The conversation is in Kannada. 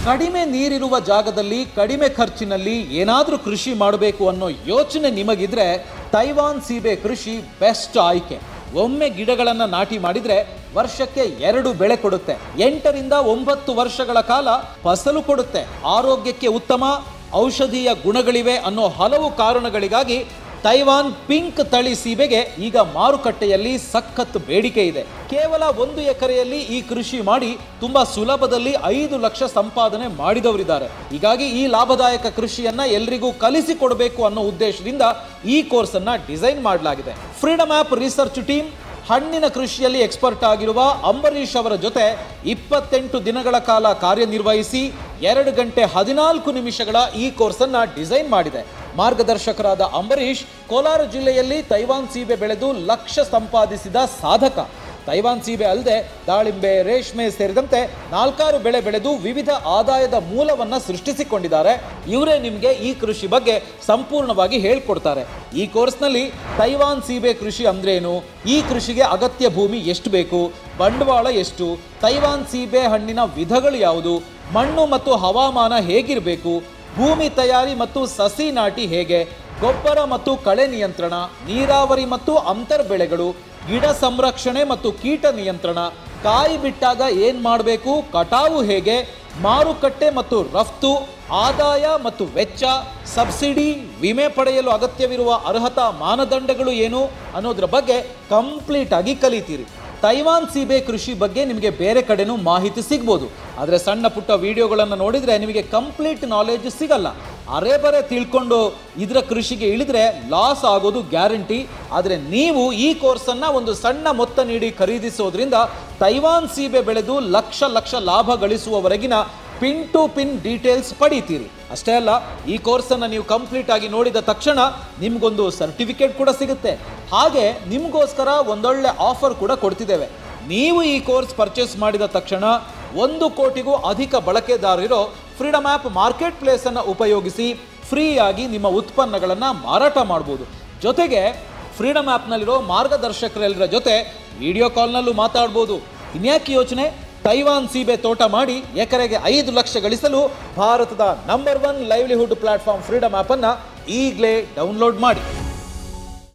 ಕಡಿಮೆ ನೀರಿರುವ ಜಾಗದಲ್ಲಿ ಕಡಿಮೆ ಖರ್ಚಿನಲ್ಲಿ ಏನಾದರೂ ಕೃಷಿ ಮಾಡಬೇಕು ಅನ್ನೋ ಯೋಚನೆ ನಿಮಗಿದ್ರೆ ತೈವಾನ್ ಸೀಬೆ ಕೃಷಿ ಬೆಸ್ಟ್ ಆಯ್ಕೆ ಒಮ್ಮೆ ಗಿಡಗಳನ್ನು ನಾಟಿ ಮಾಡಿದ್ರೆ ವರ್ಷಕ್ಕೆ ಎರಡು ಬೆಳೆ ಕೊಡುತ್ತೆ ಎಂಟರಿಂದ ಒಂಬತ್ತು ವರ್ಷಗಳ ಕಾಲ ಫಸಲು ಕೊಡುತ್ತೆ ಆರೋಗ್ಯಕ್ಕೆ ಉತ್ತಮ ಔಷಧೀಯ ಗುಣಗಳಿವೆ ಅನ್ನೋ ಹಲವು ಕಾರಣಗಳಿಗಾಗಿ ತೈವಾನ್ ಪಿಂಕ್ ತಳಿ ಸೀಬೆಗೆ ಈಗ ಮಾರುಕಟ್ಟೆಯಲ್ಲಿ ಸಖತ್ ಬೇಡಿಕೆ ಇದೆ ಕೇವಲ ಒಂದು ಎಕರೆಯಲ್ಲಿ ಈ ಕೃಷಿ ಮಾಡಿ ತುಂಬಾ ಸುಲಭದಲ್ಲಿ ಐದು ಲಕ್ಷ ಸಂಪಾದನೆ ಮಾಡಿದವರಿದ್ದಾರೆ ಹೀಗಾಗಿ ಈ ಲಾಭದಾಯಕ ಕೃಷಿಯನ್ನ ಎಲ್ರಿಗೂ ಕಲಿಸಿಕೊಡಬೇಕು ಅನ್ನೋ ಉದ್ದೇಶದಿಂದ ಈ ಕೋರ್ಸ್ ಅನ್ನ ಡಿಸೈನ್ ಮಾಡಲಾಗಿದೆ ಫ್ರೀಡಮ್ ಆಪ್ ರಿಸರ್ಚ್ ಟೀಮ್ ಹಣ್ಣಿನ ಕೃಷಿಯಲ್ಲಿ ಎಕ್ಸ್ಪರ್ಟ್ ಆಗಿರುವ ಅಂಬರೀಷ್ ಅವರ ಜೊತೆ ಇಪ್ಪತ್ತೆಂಟು ದಿನಗಳ ಕಾಲ ಕಾರ್ಯನಿರ್ವಹಿಸಿ ಎರಡು ಗಂಟೆ ಹದಿನಾಲ್ಕು ನಿಮಿಷಗಳ ಈ ಕೋರ್ಸ್ ಅನ್ನ ಡಿಸೈನ್ ಮಾಡಿದೆ ಮಾರ್ಗದರ್ಶಕರಾದ ಅಂಬರೀಷ್ ಕೋಲಾರ ಜಿಲ್ಲೆಯಲ್ಲಿ ತೈವಾನ್ ಸೀಬೆ ಬೆಳೆದು ಲಕ್ಷ ಸಂಪಾದಿಸಿದ ಸಾಧಕ ತೈವಾನ್ ಸೀಬೆ ಅಲ್ಲದೆ ದಾಳಿಂಬೆ ರೇಷ್ಮೆ ಸೇರಿದಂತೆ ನಾಲ್ಕಾರು ಬೆಳೆ ಬೆಳೆದು ವಿವಿಧ ಆದಾಯದ ಮೂಲವನ್ನ ಸೃಷ್ಟಿಸಿಕೊಂಡಿದ್ದಾರೆ ಇವರೇ ನಿಮಗೆ ಈ ಕೃಷಿ ಬಗ್ಗೆ ಸಂಪೂರ್ಣವಾಗಿ ಹೇಳ್ಕೊಡ್ತಾರೆ ಈ ಕೋರ್ಸ್ನಲ್ಲಿ ತೈವಾನ್ ಸೀಬೆ ಕೃಷಿ ಅಂದ್ರೇನು ಈ ಕೃಷಿಗೆ ಅಗತ್ಯ ಭೂಮಿ ಎಷ್ಟು ಬೇಕು ಬಂಡವಾಳ ಎಷ್ಟು ತೈವಾನ್ ಸೀಬೆ ಹಣ್ಣಿನ ವಿಧಗಳು ಯಾವುದು ಮಣ್ಣು ಮತ್ತು ಹವಾಮಾನ ಹೇಗಿರಬೇಕು ಭೂಮಿ ತಯಾರಿ ಮತ್ತು ಸಸಿ ನಾಟಿ ಹೇಗೆ ಗೊಬ್ಬರ ಮತ್ತು ಕಳೆ ನಿಯಂತ್ರಣ ನೀರಾವರಿ ಮತ್ತು ಅಂತರ್ ಬೆಳೆಗಳು ಗಿಡ ಸಂರಕ್ಷಣೆ ಮತ್ತು ಕೀಟ ನಿಯಂತ್ರಣ ಕಾಯಿ ಬಿಟ್ಟಾಗ ಏನ್ ಮಾಡಬೇಕು ಕಟಾವು ಹೇಗೆ ಮಾರುಕಟ್ಟೆ ಮತ್ತು ರಫ್ತು ಆದಾಯ ಮತ್ತು ವೆಚ್ಚ ಸಬ್ಸಿಡಿ ವಿಮೆ ಪಡೆಯಲು ಅಗತ್ಯವಿರುವ ಅರ್ಹತಾ ಮಾನದಂಡಗಳು ಏನು ಅನ್ನೋದ್ರ ಬಗ್ಗೆ ಕಂಪ್ಲೀಟ್ ಆಗಿ ಕಲಿತೀರಿ ತೈವಾನ್ ಸೀಬೆ ಕೃಷಿ ಬಗ್ಗೆ ನಿಮಗೆ ಬೇರೆ ಕಡೆನೂ ಮಾಹಿತಿ ಸಿಗ್ಬೋದು ಆದರೆ ಸಣ್ಣ ಪುಟ್ಟ ವಿಡಿಯೋಗಳನ್ನು ನೋಡಿದರೆ ನಿಮಗೆ ಕಂಪ್ಲೀಟ್ ನಾಲೆಜ್ ಸಿಗಲ್ಲ ಅರೆ ಬರೆ ತಿಳ್ಕೊಂಡು ಇದರ ಕೃಷಿಗೆ ಇಳಿದ್ರೆ ಲಾಸ್ ಆಗೋದು ಗ್ಯಾರಂಟಿ ಆದರೆ ನೀವು ಈ ಕೋರ್ಸನ್ನು ಒಂದು ಸಣ್ಣ ಮೊತ್ತ ನೀಡಿ ಖರೀದಿಸೋದ್ರಿಂದ ತೈವಾನ್ ಸೀಬೆ ಬೆಳೆದು ಲಕ್ಷ ಲಕ್ಷ ಲಾಭ ಗಳಿಸುವವರೆಗಿನ ಪಿನ್ ಟು ಪಿನ್ ಡೀಟೇಲ್ಸ್ ಪಡಿತೀರಿ ಅಷ್ಟೇ ಅಲ್ಲ ಈ ಕೋರ್ಸನ್ನು ನೀವು ಕಂಪ್ಲೀಟ್ ಆಗಿ ನೋಡಿದ ತಕ್ಷಣ ನಿಮ್ಗೊಂದು ಸರ್ಟಿಫಿಕೇಟ್ ಕೂಡ ಸಿಗುತ್ತೆ ಹಾಗೆ ನಿಮಗೋಸ್ಕರ ಒಂದೊಳ್ಳೆ ಆಫರ್ ಕೂಡ ಕೊಡ್ತಿದ್ದೇವೆ ನೀವು ಈ ಕೋರ್ಸ್ ಪರ್ಚೇಸ್ ಮಾಡಿದ ತಕ್ಷಣ ಒಂದು ಕೋಟಿಗೂ ಅಧಿಕ ಬಳಕೆದಾರರಿರೋ ಫ್ರೀಡಮ್ ಆ್ಯಪ್ ಮಾರ್ಕೆಟ್ ಪ್ಲೇಸನ್ನು ಉಪಯೋಗಿಸಿ ಫ್ರೀಯಾಗಿ ನಿಮ್ಮ ಉತ್ಪನ್ನಗಳನ್ನು ಮಾರಾಟ ಮಾಡ್ಬೋದು ಜೊತೆಗೆ ಫ್ರೀಡಮ್ ಆ್ಯಪ್ನಲ್ಲಿರೋ ಮಾರ್ಗದರ್ಶಕರೆಲ್ಲರ ಜೊತೆ ವಿಡಿಯೋ ಕಾಲ್ನಲ್ಲೂ ಮಾತಾಡ್ಬೋದು ಇನ್ಯಾಕೆ ಯೋಚನೆ ತೈವಾನ್ ಸೀಬೆ ತೋಟ ಮಾಡಿ ಎಕರೆಗೆ ಐದು ಲಕ್ಷ ಗಳಿಸಲು ಭಾರತದ number one livelihood platform freedom ಆ್ಯಪನ್ನು ಈಗಲೇ ಡೌನ್ಲೋಡ್ ಮಾಡಿ